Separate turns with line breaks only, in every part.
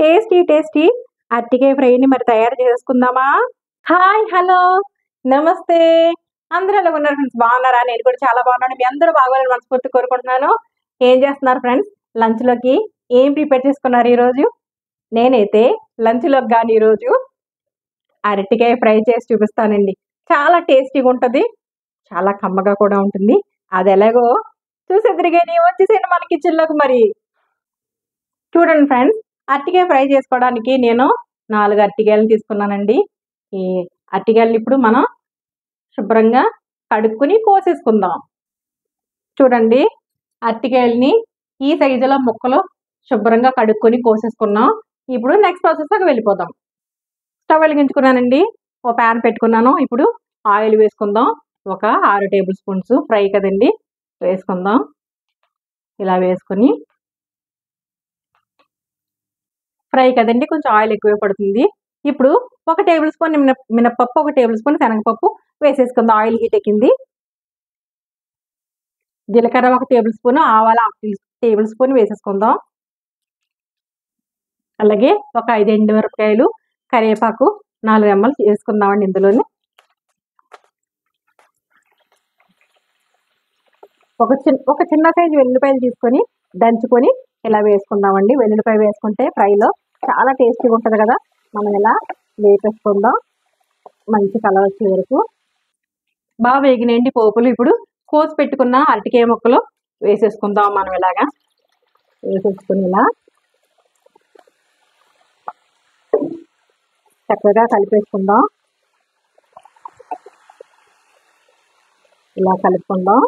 tasty tasty అరటికాయ ఫ్రైని మరి తయారు చేసుకుందామా హాయ్ హలో నమస్తే అందరూ ఎలా ఉన్నారు ఫ్రెండ్స్ బాగున్నారా నేను కూడా చాలా బాగున్నాను మీ అందరూ బాగోవాలని మనస్ఫూర్తి కోరుకుంటున్నాను ఏం చేస్తున్నారు ఫ్రెండ్స్ లంచ్లోకి ఏం ప్రిపేర్ చేసుకున్నారు ఈరోజు నేనైతే లంచ్లోకి కానీ ఈరోజు అరటికాయ ఫ్రై చేసి చూపిస్తానండి చాలా టేస్టీగా ఉంటుంది చాలా కమ్మగా కూడా ఉంటుంది అది ఎలాగో చూసేద్దరిగాని వచ్చేసేయండి మన కిచెన్లోకి మరి చూడండి ఫ్రెండ్స్ అరటికాయ ఫ్రై చేసుకోవడానికి నేను నాలుగు అరటికాయలు తీసుకున్నానండి ఈ అరటికాయలు ఇప్పుడు మనం శుభ్రంగా కడుక్కుని కోసేసుకుందాం చూడండి అరటికాయలని ఈ సైజులో ముక్కలు శుభ్రంగా కడుక్కొని కోసేసుకున్నాం ఇప్పుడు నెక్స్ట్ ప్రాసెస్కి వెళ్ళిపోదాం స్టవ్ వెలిగించుకున్నానండి ఒక ప్యాన్ పెట్టుకున్నాను ఇప్పుడు ఆయిల్ వేసుకుందాం ఒక ఆరు టేబుల్ స్పూన్స్ ఫ్రై కదండి వేసుకుందాం ఇలా వేసుకొని ఫ్రై కదండి కొంచెం ఆయిల్ ఎక్కువే పడుతుంది ఇప్పుడు ఒక టేబుల్ స్పూన్ మిన మినపప్పు ఒక టేబుల్ స్పూన్ శనగపప్పు వేసేసుకుందాం ఆయిల్ హీట్ ఎక్కింది జీలకర్ర ఒక టేబుల్ స్పూన్ ఆవాల హాఫ్ టేబుల్ స్పూన్ వేసేసుకుందాం అలాగే ఒక ఐదు ఎండు మిరపకాయలు కరివేపాకు నాలుగు రెమ్మలు వేసుకుందామండి ఇందులోని ఒక చిన్న ఒక చిన్న సైజు వెల్లుల్లిపాయలు తీసుకొని దంచుకొని ఇలా వేసుకుందామండి వెల్లుల్లిపాయ వేసుకుంటే ఫ్రైలో చాలా టేస్టీగా ఉంటుంది కదా మనం ఇలా వేపేసుకుందాం మంచి కలర్ వచ్చే వరకు బాగా వేగినాయండి పోపులు ఇప్పుడు కోసి పెట్టుకున్న అరటికాయ ముక్కలు వేసేసుకుందాం మనం ఇలాగా వేసేసుకుని ఇలా చక్కగా కలిపేసుకుందాం ఇలా కలుపుకుందాం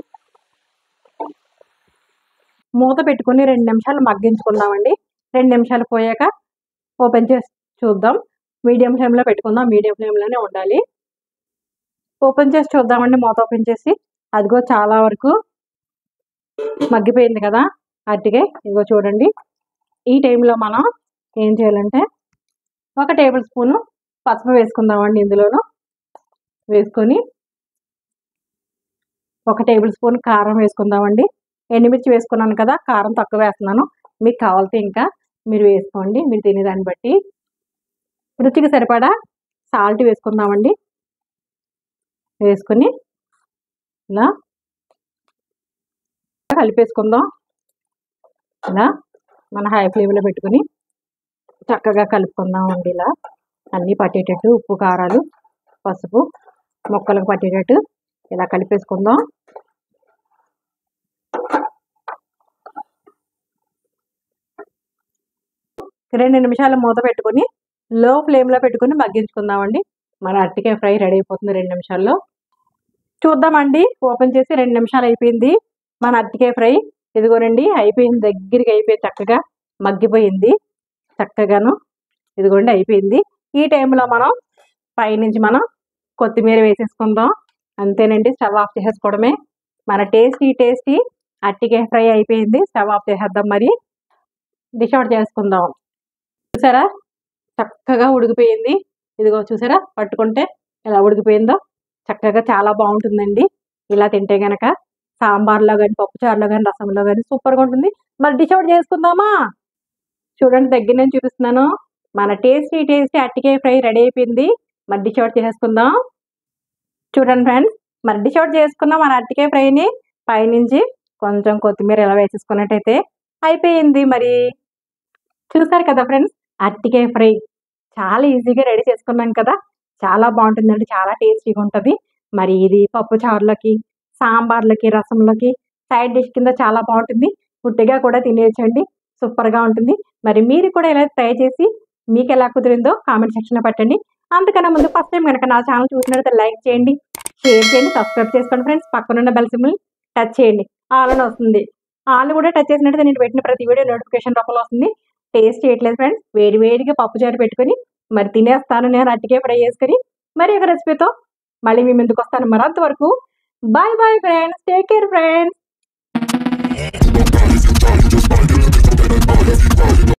మూత పెట్టుకుని రెండు నిమిషాలు మగ్గించుకుందామండి రెండు నిమిషాలు పోయాక ఓపెన్ చేసి చూద్దాం మీడియం ఫ్లేమ్లో పెట్టుకుందాం మీడియం ఫ్లేమ్లోనే ఉండాలి ఓపెన్ చేసి చూద్దామండి మూత ఓపెన్ చేసి అదిగో చాలా వరకు మగ్గిపోయింది కదా అరటికాయ ఇదిగో చూడండి ఈ టైంలో మనం ఏం చేయాలంటే ఒక టేబుల్ స్పూను పసుపు వేసుకుందామండి ఇందులోను వేసుకొని ఒక టేబుల్ స్పూన్ కారం వేసుకుందామండి ఎండుమిర్చి వేసుకున్నాను కదా కారం తక్కువ వేస్తున్నాను మీకు కావాలితే ఇంకా మీరు వేసుకోండి మీరు తినేదాన్ని బట్టి రుచికి సరిపడా సాల్ట్ వేసుకుందామండి వేసుకొని ఇలా కలిపేసుకుందాం ఇలా మన హై ఫ్లేమ్లో పెట్టుకొని చక్కగా కలుపుకుందామండి ఇలా అన్నీ పట్టేటట్టు ఉప్పు కారాలు పసుపు మొక్కలకు పట్టేటట్టు ఇలా కలిపేసుకుందాం రెండు నిమిషాలు మూత పెట్టుకొని లో ఫ్లేమ్లో పెట్టుకొని మగ్గించుకుందామండి మన అరటికాయ ఫ్రై రెడీ అయిపోతుంది రెండు నిమిషాల్లో చూద్దామండి ఓపెన్ చేసి రెండు నిమిషాలు అయిపోయింది మన అరటికాయ ఫ్రై ఇదిగోనండి అయిపోయింది దగ్గరికి అయిపోయి చక్కగా మగ్గిపోయింది చక్కగాను ఇదిగోండి అయిపోయింది ఈ టైంలో మనం పైనుంచి మనం కొత్తిమీర వేసేసుకుందాం అంతేనండి స్టవ్ ఆఫ్ చేసేసుకోవడమే మన టేస్టీ టేస్టీ అరటికాయ ఫ్రై అయిపోయింది స్టవ్ ఆఫ్ చేసేద్దాం మరి డిష్ అవుట్ చేసుకుందాం చూసారా చక్కగా ఉడికిపోయింది ఇదిగో చూసారా పట్టుకుంటే ఎలా ఉడికిపోయిందో చక్కగా చాలా బాగుంటుందండి ఇలా తింటే గనక సాంబార్లో కానీ పప్పుచారులో కానీ రసంలో కానీ సూపర్గా ఉంటుంది మరి డిష్ అవుట్ చేసుకుందామా చూడండి దగ్గర నుంచి చూపిస్తున్నాను మన టేస్టీ టేస్టీ అరటికాయ ఫ్రై రెడీ అయిపోయింది మరి డిష్ అవుట్ చేసుకుందాం చూడండి ఫ్రెండ్స్ మరి డిష్ అవుట్ చేసుకున్నాం మన అరటికాయ ఫ్రైని పైనుంచి కొంచెం కొత్తిమీర ఎలా వేసేసుకున్నట్టయితే అయిపోయింది మరి చూసారు కదా ఫ్రెండ్స్ అరటికాయ ఫ్రై చాలా ఈజీగా రెడీ చేసుకున్నాం కదా చాలా బాగుంటుందండి చాలా టేస్టీగా ఉంటుంది మరి ఇది పప్పు చారులకి సాంబార్లకి రసంలోకి సైడ్ డిష్ కింద చాలా బాగుంటుంది పుట్టిగా కూడా తినేయచ్చండి సూపర్గా ఉంటుంది మరి మీరు కూడా ఇలా ట్రై చేసి మీకు ఎలా కుదిరిందో కామెంట్ సెక్షన్లో పెట్టండి అంతకన్నా ముందు ఫస్ట్ టైం కనుక నా ఛానల్ చూసినట్లయితే లైక్ చేయండి షేర్ చేయండి సబ్స్క్రైబ్ చేసుకోండి ఫ్రెండ్స్ పక్కనున్న బెల్ సింబల్ టచ్ చేయండి ఆల్ అని వస్తుంది ఆల్ కూడా టచ్ చేసినట్టు నేను పెట్టిన ప్రతి వీడియో నోటిఫికేషన్ రూపంలో వస్తుంది టేస్ట్ చేయట్లేదు ఫ్రెండ్స్ వేడి వేడిగా పప్పు చారు పెట్టుకొని మరి తినేస్తాను నేను అట్టికే ఫ్రై చేసుకొని మరి ఒక రెసిపీతో మళ్ళీ మీ ముందుకు వస్తాను మరి అంతవరకు bye bye friends take care friends